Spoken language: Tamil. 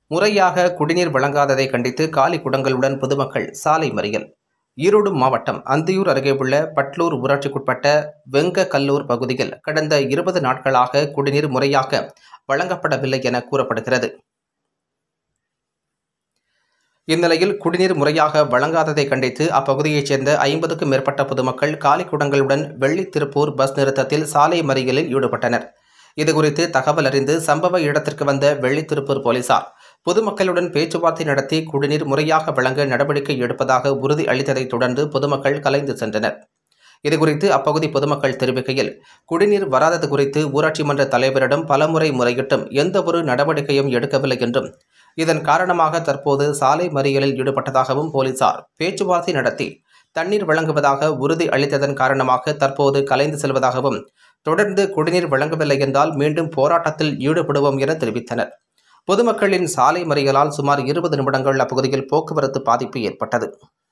முறையாக குடிநீர் வழங்காததை கண்டித்து காலி குடங்களுடன் பொதுமக்கள் சாலை மறியல் ஈரோடு மாவட்டம் அந்தியூர் அருகே உள்ள பட்லூர் ஊராட்சிக்குட்பட்ட வெங்கக்கல்லூர் பகுதியில் கடந்த இருபது நாட்களாக குடிநீர் முறையாக வழங்கப்படவில்லை என கூறப்படுகிறது இந்நிலையில் குடிநீர் முறையாக வழங்காததை கண்டித்து அப்பகுதியைச் சேர்ந்த ஐம்பதுக்கும் மேற்பட்ட பொதுமக்கள் காலி குடங்களுடன் வெள்ளி திருப்பூர் பஸ் நிறுத்தத்தில் சாலை மறியலில் ஈடுபட்டனர் இதுகுறித்து தகவல் அறிந்து சம்பவ இடத்திற்கு வந்த வெள்ளித்திருப்பூர் போலீசார் பொதுமக்களுடன் பேச்சுவார்த்தை நடத்தி குடிநீர் முறையாக வழங்க நடவடிக்கை எடுப்பதாக உறுதி அளித்ததைத் தொடர்ந்து பொதுமக்கள் கலைந்து சென்றனர் இதுகுறித்து அப்பகுதி பொதுமக்கள் தெரிவிக்கையில் குடிநீர் வராதது குறித்து ஊராட்சி மன்ற தலைவரிடம் பலமுறை முறையிட்டும் எந்தவொரு நடவடிக்கையும் எடுக்கவில்லை என்றும் இதன் காரணமாக தற்போது சாலை மறியலில் ஈடுபட்டதாகவும் போலீசார் பேச்சுவார்த்தை நடத்தி தண்ணீர் வழங்குவதாக உறுதி அளித்ததன் காரணமாக தற்போது கலைந்து செல்வதாகவும் தொடர்ந்து குடிநீர் வழங்கவில்லை என்றால் மீண்டும் போராட்டத்தில் ஈடுபடுவோம் என தெரிவித்தனர் பொதுமக்களின் சாலை மறியலால் சுமார் இருபது நிமிடங்கள் அப்பகுதியில் போக்குவரத்து பாதிப்பு ஏற்பட்டது